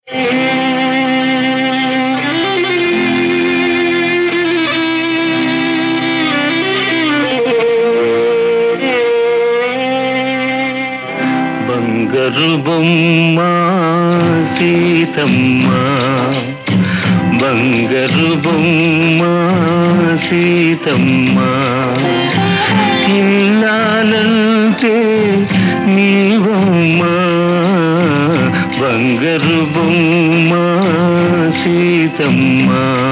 బంగారు బొమ్మ సీతమ్మ బంగారు బొమ్మ సీతమ్మ ఇల్లాలంటే నీవమ్మ బంగారు బొమ్మ సీతమ్మ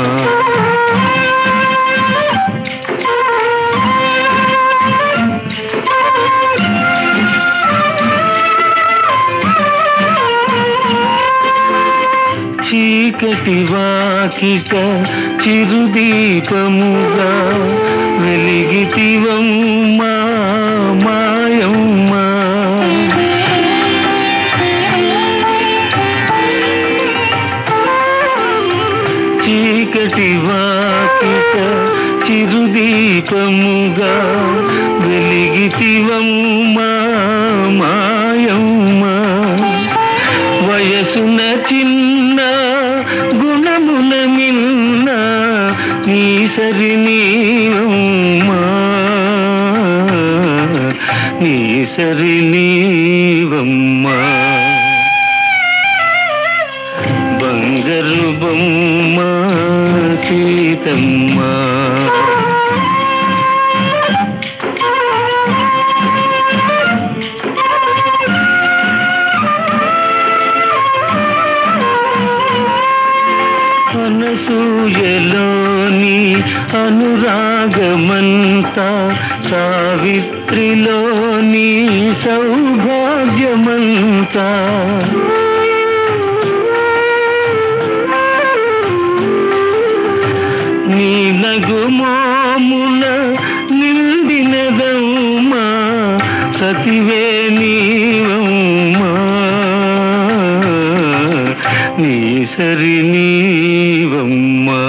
చీకటి వాకిట చిరుదీపముగా వెలిగితివమ్మా మాయమ్మా చీకటి వాకిట చిరుదీపముగా వెలిగితివమ్మా మాయమ్మా వయసున చిన్న గుణముల మిన్న నీ సరి నీవమ్మా నీ సరి నీవమ్మా బంగారు బొమ్మ సీతమ్మ అనసూయలోని అనురాగమంతా సావిత్రిలోని సౌభాగ్యమంతా నీ నగుమోమున నిండినదమ్మా సతివే నీవమ్మా నీ సరి నీవమ్మా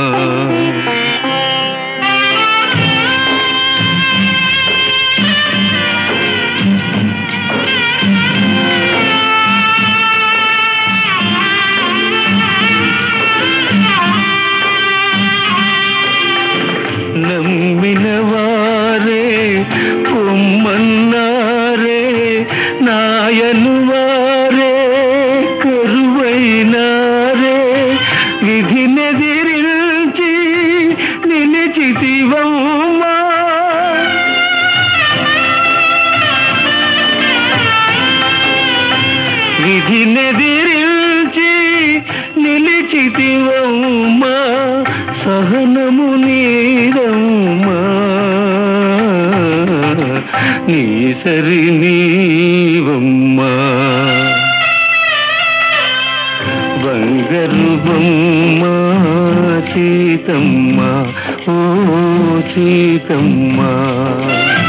నమ్మిన వారే పొమ్మన్నారే నాయను వారే కరువైనారే విధినెదిరించి నిలిచితివమ్మా విధినెదిరించి నిలిచితివమ్మా సహనము నీరమ్మా నీ సరి నీవమ్మా బంగారు బొమ్మ సీతమ్మ ఓ సీతమ్మ